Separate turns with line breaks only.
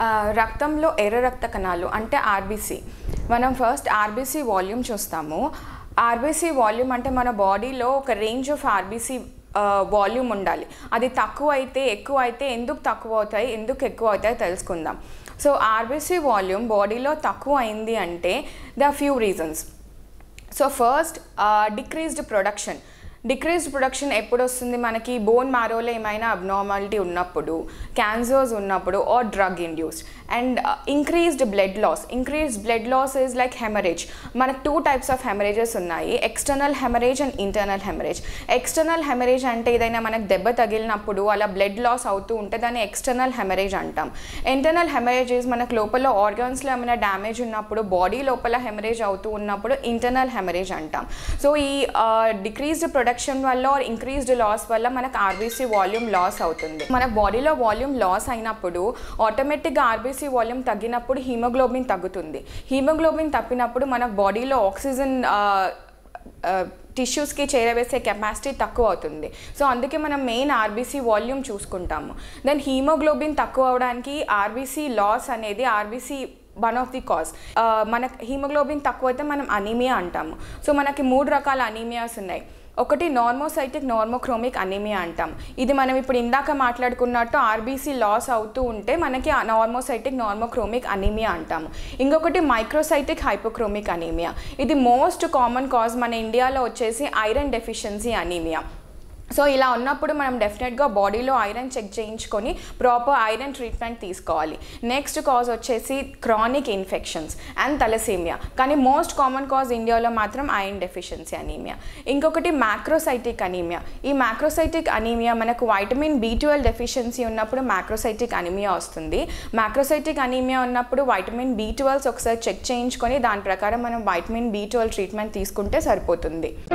ఆ, రక్తంలో ఎర్ర రక్త కణాలు అంటే ఆర్బీసీ మనం ఫస్ట్ ఆర్బీసీ వాల్యూమ్ చూస్తాము ఆర్బీసీ వాల్యూమ్ అంటే మన బాడీలో ఒక రేంజ్ ఆఫ్ ఆర్బీసీ వాల్యూమ్ ఉండాలి అది తక్కువ అయితే ఎక్కువ అయితే ఎందుకు తక్కువ అవుతాయి ఎందుకు ఎక్కువ అవుతాయి తెలుసుకుందాం సో ఆర్బీసీ వాల్యూమ్ బాడీలో తక్కువ అయింది అంటే the few reasons so first decreased production decreased production ఎప్పుడు వస్తుంది మనకి బోన్ మారోలో ఏమైనా అబ్నార్మాలిటీ ఉన్నప్పుడు క్యాన్సర్స్ ఉన్నప్పుడు or drug induced and increased blood loss increased blood loss is like haemorrhage మనకు టూ టైప్స్ ఆఫ్ హెమరేజెస్ ఉన్నాయి external haemorrhage and internal haemorrhage external haemorrhage అంటే ఏదైనా మనకు దెబ్బ తగిలినప్పుడు అలా బ్లడ్ లాస్ అవుతూ ఉంటే దాన్ని ఎక్స్టర్నల్ హెమరేజ్ అంటాం ఇంటర్నల్ హెమరేజ్ ఈజ్ మనకు లోపల ఆర్గాన్స్లో ఏమైనా డ్యామేజ్ ఉన్నప్పుడు బాడీ లోపల హెమరేజ్ అవుతూ ఉన్నప్పుడు ఇంటర్నల్ హెమరేజ్ అంటాం సో ఈ డిక్రీజ్డ్ ప్రొడక్షన్ వల్ల ఆర్ ఇంక్రీజ్డ్ లాస్ వల్ల మనకు ఆర్బీసీ వాల్యూమ్ లాస్ అవుతుంది మన బాడీలో వాల్యూమ్ లాస్ అయినప్పుడు ఆటోమేటిక్గా ఆర్బీసీ వాల్యూమ్ తగ్గినప్పుడు హీమోగ్లోబిన్ తగ్గుతుంది హీమోగ్లోబిన్ తప్పినప్పుడు మన బాడీలో ఆక్సిజన్ టిష్యూస్కి చేరవేసే కెపాసిటీ తక్కువ అవుతుంది సో అందుకే మనం మెయిన్ ఆర్బీసీ వాల్యూమ్ చూసుకుంటాము దెన్ హీమోగ్లోబిన్ తక్కువ అవడానికి ఆర్బీసీ లాస్ అనేది RBC one of the cause మనకు హీమోగ్లోబిన్ తక్కువ అయితే మనం అనీమియా అంటాము సో మనకి మూడు రకాల అనీమియాస్ ఉన్నాయి ఒకటి నార్మోసైటిక్ నార్మోక్రోమిక్ అనీమియా అంటాం ఇది మనం ఇప్పుడు ఇందాక మాట్లాడుకున్నట్టు ఆర్బీసీ లాస్ అవుతూ ఉంటే మనకి నార్మోసైటిక్ నార్మోక్రోమిక్ అనీమియా అంటాము ఇంకొకటి మైక్రోసైటిక్ హైపోక్రోమిక్ అనీమియా ఇది మోస్ట్ కామన్ కాజ్ మన ఇండియాలో వచ్చేసి ఐరన్ డెఫిషియన్సీ అనీమియా సో ఇలా ఉన్నప్పుడు మనం డెఫినెట్గా బాడీలో ఐరన్ చెక్ చేయించుకొని ప్రాపర్ ఐరన్ ట్రీట్మెంట్ తీసుకోవాలి నెక్స్ట్ కాజ్ వచ్చేసి క్రానిక్ ఇన్ఫెక్షన్స్ అండ్ తలసేమియా కానీ మోస్ట్ కామన్ కాజ్ ఇండియాలో మాత్రం ఐరన్ డెఫిషియన్సీ అనీమియా ఇంకొకటి మ్యాక్రోసైటిక్ అనీమియా ఈ మ్యాక్రోసైటిక్ అనీమియా మనకు వైటమిన్ బి ట్వెల్వ్ డెఫిషియన్సీ ఉన్నప్పుడు మ్యాక్రోసైటిక్ అనీమియా వస్తుంది మ్యాక్రోసైటిక్ అనీమియా ఉన్నప్పుడు వైటమిన్ బి ట్వెల్వ్స్ ఒకసారి చెక్ చేయించుకొని దాని ప్రకారం మనం వైటమిన్ బి ట్వెల్వ్ ట్రీట్మెంట్ తీసుకుంటే సరిపోతుంది